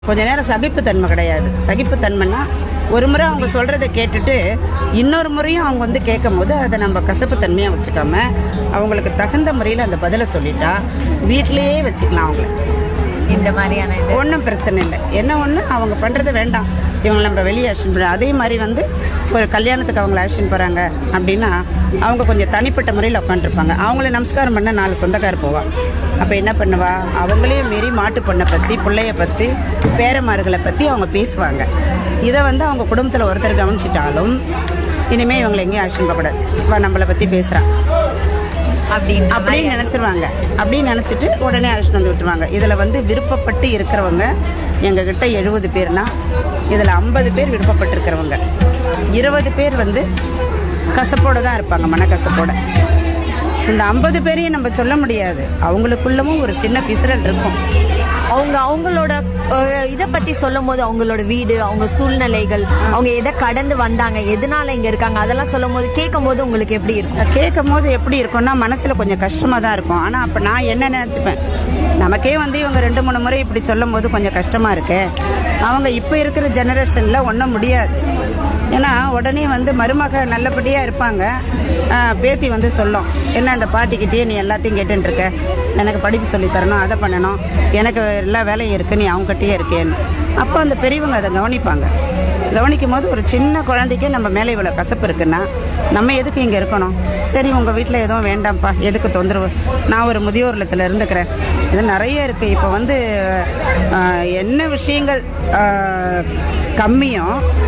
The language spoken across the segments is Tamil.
கொஞ்ச நேரம் சகிப்புத்தன்மை கிடையாது சகிப்புத்தன்மைன்னா ஒரு முறை அவங்க சொல்றதை கேட்டுட்டு இன்னொரு முறையும் அவங்க வந்து கேட்கும் போது அதை நம்ம கசப்புத்தன்மையாக வச்சுக்காம அவங்களுக்கு தகுந்த முறையில் அந்த பதிலை சொல்லிட்டா வீட்டிலேயே வச்சுக்கலாம் அவங்கள இந்த மாதிரியான இது ஒன்றும் பிரச்சனை இல்லை என்ன ஒன்று அவங்க பண்ணுறது வேண்டாம் இவங்க நம்ம வெளியே அழைச்சிட்டு போகிறோம் அதே மாதிரி வந்து ஒரு கல்யாணத்துக்கு அவங்கள அழைச்சிட்டு போகிறாங்க அப்படின்னா அவங்க கொஞ்சம் தனிப்பட்ட முறையில் உட்காந்துருப்பாங்க அவங்கள நமஸ்காரம் பண்ண நாலு சொந்தக்கார் போவா அப்போ என்ன பண்ணுவா அவங்களையும் மீறி மாட்டு பொண்ணை பற்றி பிள்ளைய பற்றி பேரமார்களை பற்றி அவங்க பேசுவாங்க இதை வந்து அவங்க குடும்பத்தில் ஒருத்தர் கவனிச்சிட்டாலும் இனிமேல் இவங்களை எங்கேயும் அழைச்சிட்டு போகக்கூடாது வா நம்மளை பற்றி பேசுகிறான் அப்படின்னு அப்படின்னு நினைச்சிருவாங்க அப்படின்னு நினைச்சிட்டு உடனே அழைச்சிட்டு வந்து விட்டுருவாங்க இதுல வந்து விருப்பப்பட்டு இருக்கிறவங்க எங்க கிட்ட எழுபது பேர்னா இதுல ஐம்பது பேர் விருப்பப்பட்டு இருக்கிறவங்க இருபது பேர் வந்து கசப்போட தான் இருப்பாங்க மனக்கசப்போட இந்த ஐம்பது பேரையும் நம்ம சொல்ல முடியாது அவங்களுக்குள்ளவும் ஒரு சின்ன பிசுறல் இருக்கும் அவங்க அவங்களோட அஹ், இத பத்தி சொல்லும் போது அவங்களோட வீடு அவங்க சூழ்நிலைகள் அவங்க எதை கடந்து வந்தாங்க எதனால இங்க இருக்காங்க அதெல்லாம் சொல்லும் போது கேட்கும் போது உங்களுக்கு எப்படி இருக்கும் கேட்கும் போது எப்படி இருக்கும்னா மனசுல கொஞ்சம் கஷ்டமா தான் இருக்கும் ஆனா அப்ப நான் என்ன நினைச்சுப்பேன் நமக்கே வந்து இவங்க ரெண்டு மூணு முறை இப்படி சொல்லும் போது கொஞ்சம் கஷ்டமா இருக்கு அவங்க இப்ப இருக்கிற ஜெனரேஷன்ல ஒன்றும் முடியாது ஏன்னா உடனே வந்து மருமக நல்லபடியா இருப்பாங்க ஆஹ், பேத்தி வந்து சொல்லும் என்ன அந்த பாட்டிக்கிட்டே நீ எல்லாத்தையும் கேட்டுட்டு இருக்க எனக்கு படிப்பு சொல்லி தரணும் அதை பண்ணணும் எனக்கு எல்லா வேலையும் இருக்கு நீ அவங்ககிட்டயே இருக்கேன்னு அப்போ அந்த பெரியவங்க அதை கவனிப்பாங்க கவனிக்கும் போது ஒரு சின்ன குழந்தைக்கே நம்ம மேலே இவ்வளோ கசப்பு இருக்குன்னா நம்ம எதுக்கு இங்கே இருக்கணும் சரி உங்கள் வீட்டில் எதுவும் வேண்டாம்ப்பா எதுக்கு தொந்தரவு நான் ஒரு முதியோர் இல்லத்தில் இருந்துக்கிறேன் இது நிறைய இருக்குது இப்போ வந்து ஆஹ், என்ன விஷயங்கள் ஆஹ், கம்மியோ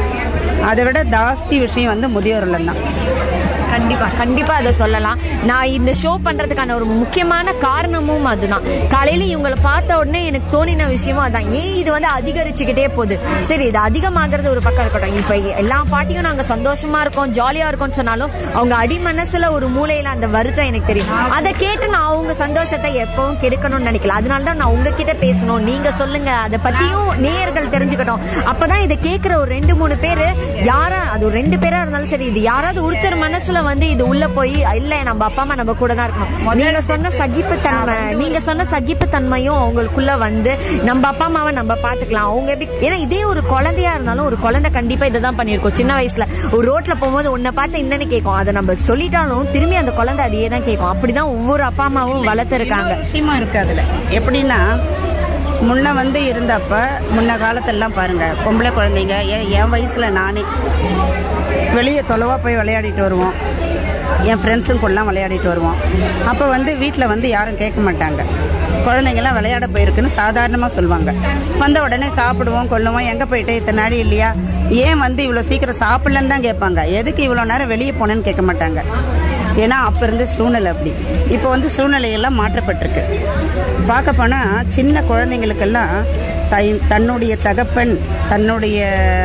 அதை விட ஜாஸ்தி விஷயம் வந்து முதியோர் இல்லம் தான் கண்டிப்பா கண்டிப்பா அதை சொல்லலாம் நான் இந்த ஷோ பண்றதுக்கான ஒரு முக்கியமான காரணமும் அதுதான் காலையில இவங்களை பார்த்த உடனே எனக்கு தோணின விஷயமும் அதான் ஏன் இது வந்து அதிகரிச்சுக்கிட்டே போகுது சரி இது அதிகமாகிறது ஒரு பக்கம் இருக்கட்டும் இப்ப எல்லா பாட்டியும் நாங்க சந்தோஷமா இருக்கோம் ஜாலியா இருக்கோம்னு சொன்னாலும் அவங்க அடி மனசுல ஒரு மூலையில அந்த வருத்தம் எனக்கு தெரியும் அதை கேட்டு நான் அவங்க சந்தோஷத்தை எப்பவும் கெடுக்கணும்னு நினைக்கல அதனால தான் நான் உங்ககிட்ட பேசணும் நீங்க சொல்லுங்க அதை பத்தியும் நேயர்கள் தெரிஞ்சுக்கட்டும் அப்பதான் இதை கேட்கிற ஒரு ரெண்டு மூணு பேரு யாரா அது ஒரு ரெண்டு பேரா இருந்தாலும் சரி இது யாராவது ஒருத்தர் மனசுல வந்து இது உள்ள போய் இல்ல நம்ம அப்பா அம்மா நம்ம கூட தான் இருக்கணும் நீங்க சொன்ன சகிப்புத்தன்மை நீங்க சொன்ன சகிப்புத்தன்மையும் அவங்களுக்குள்ள வந்து நம்ம அப்பா அம்மாவை நம்ம பாத்துக்கலாம் அவங்க எப்படி ஏன்னா இதே ஒரு குழந்தையா இருந்தாலும் ஒரு குழந்தை கண்டிப்பா இதை தான் பண்ணிருக்கோம் சின்ன வயசுல ஒரு ரோட்ல போகும்போது உன்னை பார்த்து என்னன்னு கேட்கும் அதை நம்ம சொல்லிட்டாலும் திரும்பி அந்த குழந்தை அதையே தான் கேட்கும் அப்படிதான் ஒவ்வொரு அப்பா அம்மாவும் வளர்த்துருக்காங்க இன்னொரு விஷயமா இருக்கு அதுல எப்படின்னா முன்ன வந்து இருந்தப்ப முன்ன காலத்தெல்லாம் பாருங்க பொம்பளை குழந்தைங்க என் என் வயசுல நானே வெளியே தொலைவா போய் விளையாடிட்டு வருவோம் என் ஃப்ரெண்ட்ஸும் கூடலாம் விளையாடிட்டு வருவோம் அப்போ வந்து வீட்டில் வந்து யாரும் கேட்க மாட்டாங்க குழந்தைங்கலாம் விளையாட போயிருக்குன்னு சாதாரணமாக சொல்லுவாங்க வந்த உடனே சாப்பிடுவோம் கொள்ளுவோம் எங்கே போயிட்டு இத்தனை நாடி இல்லையா ஏன் வந்து இவ்வளோ சீக்கிரம் சாப்பிடலன்னு தான் கேட்பாங்க எதுக்கு இவ்வளோ நேரம் வெளியே போனேன்னு கேட்க மாட்டாங்க ஏன்னா அப்ப இருந்த சூழ்நிலை அப்படி இப்போ வந்து சூழ்நிலையெல்லாம் மாற்றப்பட்டிருக்கு பார்க்க போனா சின்ன குழந்தைங்களுக்கெல்லாம் தை தன்னுடைய தகப்பன் தன்னுடைய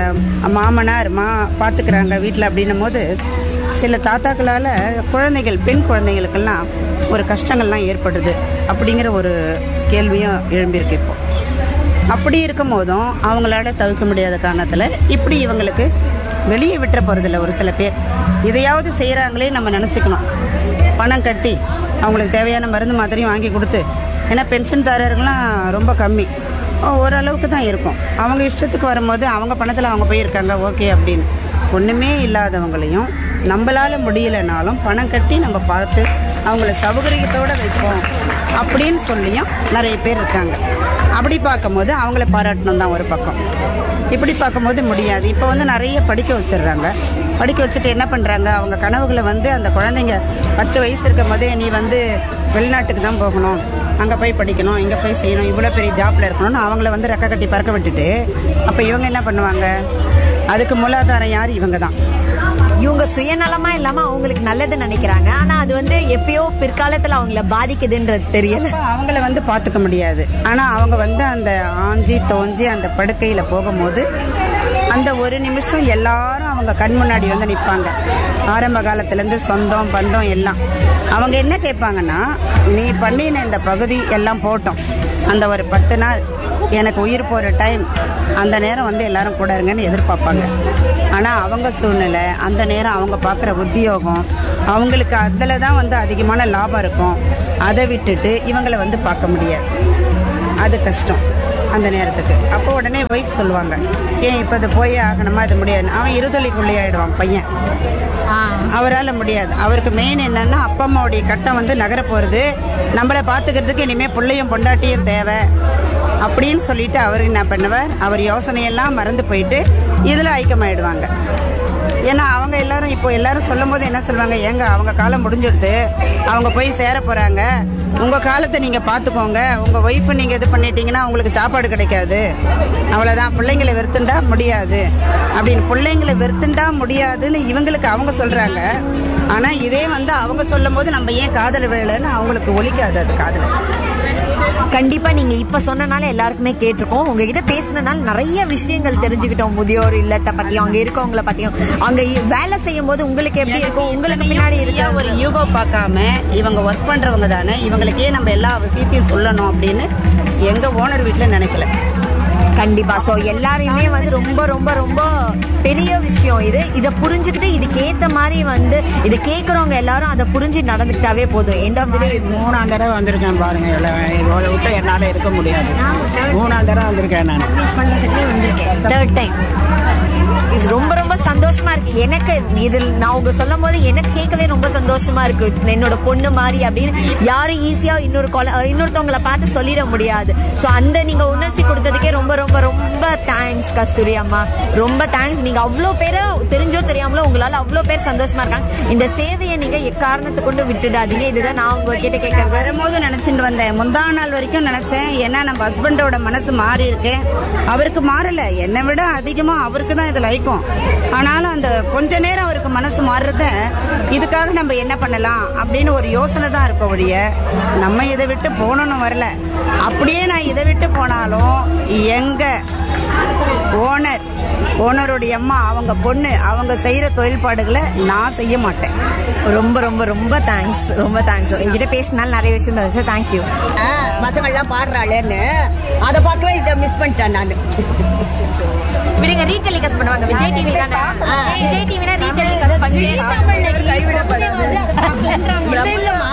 மாமனார் மா பார்த்துக்கிறாங்க வீட்டில் அப்படின்னும் போது சில தாத்தாக்களால் குழந்தைகள் பெண் குழந்தைகளுக்கெல்லாம் ஒரு கஷ்டங்கள்லாம் ஏற்படுது அப்படிங்கிற ஒரு கேள்வியும் எழும்பியிருக்கு இப்போ அப்படி இருக்கும் போதும் அவங்களால தவிர்க்க முடியாத காரணத்தில் இப்படி இவங்களுக்கு வெளியே விட்டுற போகிறதில்ல ஒரு சில பேர் இதையாவது செய்கிறாங்களே நம்ம நினச்சிக்கணும் பணம் கட்டி அவங்களுக்கு தேவையான மருந்து மாத்திரையும் வாங்கி கொடுத்து ஏன்னா பென்ஷன்தாரர்கள்லாம் ரொம்ப கம்மி ஓரளவுக்கு தான் இருக்கும் அவங்க இஷ்டத்துக்கு வரும்போது அவங்க பணத்தில் அவங்க போயிருக்காங்க ஓகே அப்படின்னு ஒன்றுமே இல்லாதவங்களையும் நம்மளால முடியலைனாலும் பணம் கட்டி நம்ம பார்த்து அவங்கள சௌகரியத்தோடு வைப்போம் அப்படின்னு சொல்லியும் நிறைய பேர் இருக்காங்க அப்படி பார்க்கும்போது அவங்கள பாராட்டணும் தான் ஒரு பக்கம் இப்படி பார்க்கும்போது முடியாது இப்போ வந்து நிறைய படிக்க வச்சிடுறாங்க படிக்க வச்சுட்டு என்ன பண்ணுறாங்க அவங்க கனவுகளை வந்து அந்த குழந்தைங்க பத்து வயசு இருக்கும் போதே நீ வந்து வெளிநாட்டுக்கு தான் போகணும் அங்கே போய் படிக்கணும் இங்கே போய் செய்யணும் இவ்வளோ பெரிய ஜாப்பில் இருக்கணும்னு அவங்கள வந்து ரெக்க கட்டி பறக்க விட்டுட்டு அப்போ இவங்க என்ன பண்ணுவாங்க அதுக்கு மூலாதாரம் யார் இவங்க தான் இவங்க சுயநலமா இல்லாம அவங்களுக்கு நல்லது நினைக்கிறாங்க ஆனா அது வந்து எப்பயோ பிற்காலத்துல அவங்கள பாதிக்குதுன்றது தெரியல அப்ப அவங்கள வந்து பார்த்துக்க முடியாது ஆனா அவங்க வந்து அந்த ஆஞ்சி தோஞ்சி அந்த படுக்கையில போகும்போது அந்த ஒரு நிமிஷம் எல்லாரும் அவங்க கண் முன்னாடி வந்து நிற்பாங்க ஆரம்ப காலத்துல இருந்து சொந்தம் பந்தம் எல்லாம் அவங்க என்ன கேட்பாங்கன்னா நீ பண்ணின இந்த பகுதி எல்லாம் போட்டோம் அந்த ஒரு பத்து நாள் எனக்கு உயிர் போகிற டைம் அந்த நேரம் வந்து எல்லாரும் கூட இருங்கன்னு எதிர்பார்ப்பாங்க ஆனால் அவங்க சூழ்நிலை அந்த நேரம் அவங்க பார்க்குற உத்தியோகம் அவங்களுக்கு அதில் தான் வந்து அதிகமான லாபம் இருக்கும் அதை விட்டுட்டு இவங்களை வந்து பார்க்க முடியாது அது கஷ்டம் அந்த நேரத்துக்கு அப்போ உடனே ஒய்ஃப் சொல்லுவாங்க ஏன் இப்போ இது போய் ஆகணுமா இது முடியாது அவன் இருதொலிக்குள்ளே ஆயிடுவான் பையன் அவரால் முடியாது அவருக்கு மெயின் என்னன்னா அப்பா அம்மாவுடைய கட்டம் வந்து நகர போகிறது நம்மளை பார்த்துக்கிறதுக்கு இனிமேல் பிள்ளையும் பொண்டாட்டியும் தேவை அப்படின்னு சொல்லிட்டு அவர் என்ன பண்ணுவார் அவர் யோசனையெல்லாம் மறந்து போயிட்டு இதில் ஐக்கியமாயிடுவாங்க ஏன்னா அவங்க எல்லாரும் இப்போ எல்லாரும் சொல்லும் போது என்ன சொல்லுவாங்க ஏங்க அவங்க காலம் முடிஞ்சிடுது அவங்க போய் சேர போறாங்க உங்க காலத்தை நீங்க பாத்துக்கோங்க உங்க ஒய்ஃப் நீங்க இது பண்ணிட்டீங்கன்னா உங்களுக்கு சாப்பாடு கிடைக்காது அவ்வளவுதான் பிள்ளைங்களை வெறுத்துண்டா முடியாது அப்படின்னு பிள்ளைங்களை வெறுத்துண்டா முடியாதுன்னு இவங்களுக்கு அவங்க சொல்றாங்க ஆனா இதே வந்து அவங்க சொல்லும் போது நம்ம ஏன் காதல் விழலைன்னு அவங்களுக்கு ஒலிக்காது அது காதல் கண்டிப்பா நீங்க இப்ப சொன்னனால எல்லாருக்குமே கேட்டிருக்கோம் உங்ககிட்ட பேசினனால நிறைய விஷயங்கள் தெரிஞ்சுக்கிட்டோம் முதியோர் இல்லத்தை பத்தியும் அங்க இருக்கவங்கள பத்தியும் அங்க இ- வேலை செய்யும் போது உங்களுக்கு எப்படி இருக்கும் உங்களுக்கு பின்னாடி இருக்க இருக்க ஒரு யூகோ பார்க்காம இவங்க ஒர்க் பண்றவங்க தானே இவங்களுக்கே நம்ம எல்லா விஷயத்தையும் சொல்லணும் அப்படின்னு எங்க ஓனர் வீட்டில் நினைக்கல கண்டிப்பா சோ எல்லாரையுமே வந்து ரொம்ப ரொம்ப ரொம்ப பெரிய விஷயம் இது இத புரிஞ்சுக்கிட்டு இதுக்கு ஏத்த மாதிரி வந்து இத கேக்குறவங்க எல்லாரும் அதை புரிஞ்சு நடந்துக்கிட்டாவே போதும் எண்ட் ஆஃப் தி டே மூணாம் தடவை வந்திருக்கேன் பாருங்க இவ்வளவு இவ்வளவு விட்டு என்னால் இருக்க முடியாது மூணாம் தடவை வந்திருக்கேன் நான் தேர்ட் டைம் இது ரொம்ப ரொம்ப சந்தோஷமா இருக்கு எனக்கு இதில் நான் உங்க சொல்லும் போது எனக்கு கேட்கவே ரொம்ப சந்தோஷமா இருக்கு என்னோட பொண்ணு மாதிரி அப்படின்னு யாரும் ஈஸியா இன்னொரு கொல இன்னொருத்தவங்களை பார்த்து சொல்லிட முடியாது ஸோ அந்த நீங்க உணர்ச்சி கொடுத்ததுக்கே ரொம்ப ரொம்ப ரொம்ப தேங்க்ஸ் கஸ்தூரி அம்மா ரொம்ப தேங்க்ஸ் நீங்க அவ்வளோ பேரை தெரிஞ்சோ தெரியாமலோ உங்களால அவ்வளோ பேர் சந்தோஷமா இருக்காங்க இந்த சேவையை நீங்க எக்காரணத்தை கொண்டு விட்டுடாதீங்க இதுதான் நான் உங்ககிட்ட கேட்கறது வரும்போது நினைச்சிட்டு வந்தேன் முந்தா நாள் வரைக்கும் நினைச்சேன் ஏன்னா நம்ம ஹஸ்பண்டோட மனசு மாறி இருக்கு அவருக்கு மாறல என்னை விட அதிகமா அவருக்கு தான் இது லைக்கும் ஆனாலும் அந்த கொஞ்ச நேரம் அவருக்கு மனசு மாறுறத இதுக்காக நம்ம என்ன பண்ணலாம் அப்படின்னு ஒரு யோசனை தான் இருக்க ஒழிய நம்ம இதை விட்டு போகணும்னு வரல அப்படியே நான் இதை விட்டு போனாலும் எங்க ஓனர் ஓனருடைய அம்மா அவங்க பொண்ணு அவங்க செய்யற தொழில்பாடுகளை நான் செய்ய மாட்டேன் ரொம்ப ரொம்ப ரொம்ப தேங்க்ஸ் ரொம்ப தேங்க்ஸ் என்கிட்ட பேசினால நிறைய விஷயம் தெரிஞ்சு தேங்க்யூ பசங்கள்லாம் பாடுறாளேன்னு அதை பார்க்கவே இதை மிஸ் பண்ணிட்டேன் நான் விடுங்க ரீடெலிகாஸ்ட் பண்ணுவாங்க விஜய் டிவி தானே விஜய் டிவினா ரீடெலிகாஸ்ட் பண்ணி இல்ல இல்லம்மா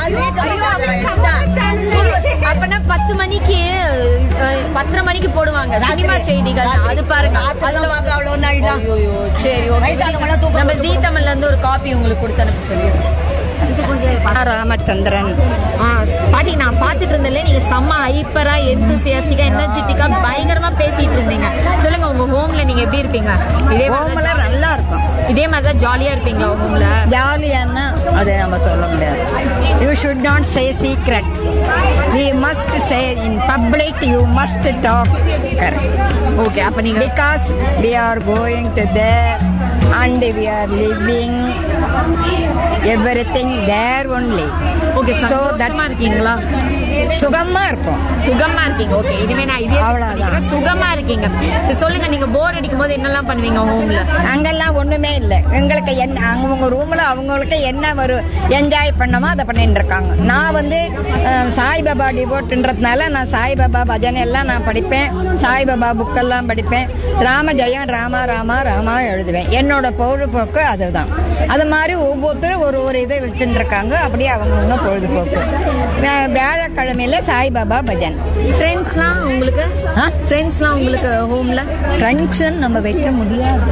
அப்பனா பத்து மணிக்கு அஹ், பத்தரை மணிக்கு போடுவாங்க சினிமா செய்திகள் அது பாருங்க அதெல்லாம் பார்க்க அவ்வளோ நாள் ஐயோ சரி okay. வயசானவங்களாம் தூக்கம் நம்ம ஜீ தமிழ்ல இருந்து ஒரு காப்பி உங்களுக்கு கொடுத்து அனுப்ப சொல்லி ராமச்சந்திரன் ஆ, பாட்டி நான் பார்த்துட்டு இருந்தேன்ல நீங்க செம்ம ஹைப்பரா எந்தூசியாஸ்டிக்கா எனர்ஜெட்டிக்கா பயங்கரமா பேசிட்டு இருந்தீங்க சொல்லுங்க உங்க ஹோம்ல நீங்க எப்படி இருப்பீங்க இதே ஹோம்ல நல்லா இருக்கும் இதே மாதிரி தான் ஜாலியா இருப்பீங்களா ஹோம்ல ஜாலியானா அதை நம்ம சொல்ல முடியாது you should not say secret we must say in public you must talk correct okay அப்ப நீங்க because we are going to there and we are living everything there only okay So that- சந்தோஷமா இருக்கீங்களா சுகமா இருக்கும் சுகமா இருக்கீங்க ஓகே இனிமே நான் இதே அவ்வளவுதான். சொல்லிக்கிறேன். சுகமா இருக்கீங்க சரி சொல்லுங்க நீங்க போர் அடிக்கும் போது என்னெல்லாம் பண்ணுவீங்க ஹோம்ல அங்கெல்லாம் ஒண்ணுமே இல்லை எங்களுக்கு என்ன அவங்க ரூம்ல அவங்களுக்கு என்ன ஒரு என்ஜாய் பண்ணமோ அதை பண்ணிட்டு இருக்காங்க நான் வந்து அஹ், சாய்பாபா டிவோட்டுன்றதுனால நான் சாய்பாபா பஜனை எல்லாம் நான் படிப்பேன் சாய்பாபா புக்கெல்லாம் படிப்பேன் ராம ஜெயம் ராமா ராமா ராமா எழுதுவேன் என்னோட பொழுதுபோக்கு அதுதான் அது மாதிரி ஒவ்வொருத்தரும் ஒரு ஒரு இதை வச்சுட்டு இருக்காங்க அப்படியே அவங்கவுங்க பொழுதுபோக்கு அஹ், வியாழக்கிழமையில சாய்பாபா பஜன் ஃப்ரெண்ட்ஸ்லாம் உங்களுக்கு ஃப்ரெண்ட்ஸ்லாம் உங்களுக்கு ஹோம்ல ஃப்ரெண்ட்ஸுன்னு நம்ம வைக்க முடியாது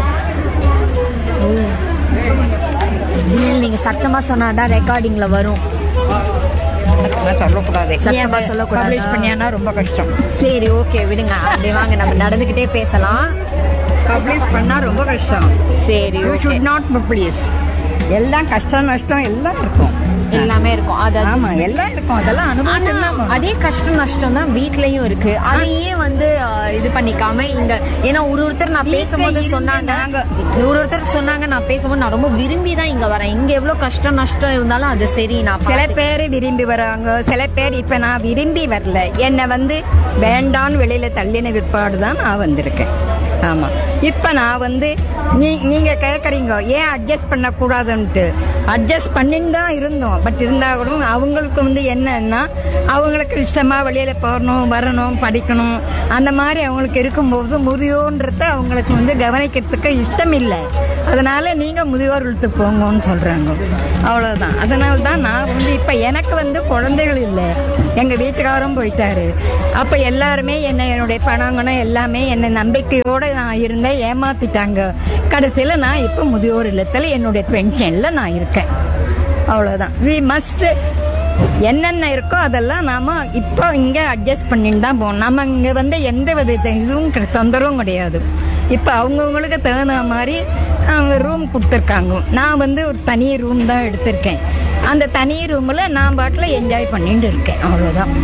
நீங்க சத்தமா சொன்னாதான் ரெக்கார்டிங்ல வரும் நான் சொல்லக்கூடாது சத்தமா சொல்லக்கூடாதா? பப்ளிஷ் பண்ணியானா ரொம்ப கஷ்டம் சரி ஓகே விடுங்க அப்படியே வாங்க நம்ம நடந்துகிட்டே பேசலாம் பப்ளிஷ் பண்ணா ரொம்ப கஷ்டம் சரி you okay should not publish எல்லாம் கஷ்டம் நஷ்டம் எல்லாம் இருக்கும் எல்லாமே இருக்கும் அது ஆமா எல்லாம் இருக்கும் அதெல்லாம் அனுபவம் ஆனா, அதே கஷ்டம் நஷ்டம் தான் வீட்லயும் இருக்கு அதையே வந்து அஹ், இது பண்ணிக்காம இங்க ஏன்னா ஒரு ஒருத்தர் நான் பேசும்போது இருந்து சொன்னாங்க நாங்க- ஒரு ஒருத்தர் சொன்னாங்க நான் பேசும்போது நான் ரொம்ப விரும்பி தான் இங்க வரேன் இங்க எவ்வளவு கஷ்டம் நஷ்டம் இருந்தாலும் அது சரி நான் சில பார்த்து- பேர் விரும்பி வராங்க சில பேர் இப்ப நான் விரும்பி வரல என்னை வந்து வேண்டான்னு வெளியில தள்ளின விற்பாடு தான் நான் வந்திருக்கேன் ஆமா இப்ப நான் வந்து நீ நீங்கள் கேட்குறீங்க ஏன் அட்ஜஸ்ட் பண்ணக்கூடாதுன்ட்டு அட்ஜஸ்ட் பண்ணின்னு தான் இருந்தோம் பட் இருந்தால் கூட அவங்களுக்கு வந்து என்னன்னா அவங்களுக்கு இஷ்டமாக வெளியில் போகணும் வரணும் படிக்கணும் அந்த மாதிரி அவங்களுக்கு இருக்கும்போது முதியோன்றத அவங்களுக்கு வந்து கவனிக்கிறதுக்கு இஷ்டம் இல்லை அதனால நீங்கள் முதியோர் இல்லத்துக்கு போங்கன்னு சொல்கிறாங்க அவ்வளோதான் அதனால தான் நான் வந்து இப்போ எனக்கு வந்து குழந்தைகள் இல்லை எங்கள் வீட்டுக்காரரும் போயிட்டாரு அப்போ எல்லாருமே என்னை என்னுடைய பணங்கணும் எல்லாமே என்னை நம்பிக்கையோடு நான் இருந்தேன் ஏமாத்திட்டாங்க கடைசியில் நான் இப்போ முதியோர் இல்லத்தில் என்னுடைய பென்ஷனில் நான் இருக்கேன் அவ்வளோதான் வி மஸ்ட் என்னென்ன இருக்கோ அதெல்லாம் நாம இப்போ இங்கே அட்ஜஸ்ட் பண்ணிட்டு தான் போகணும் நம்ம இங்கே வந்து எந்த வித இதுவும் கிடை- தொந்தரவும் கிடையாது இப்போ அவங்கவுங்களுக்கு தகுந்த மாதிரி ரூம் கொடுத்துருக்காங்க நான் வந்து ஒரு தனி ரூம் தான் எடுத்திருக்கேன் அந்த தனி ரூமில் நான் பாட்டில் என்ஜாய் பண்ணிட்டு இருக்கேன் அவ்வளோதான்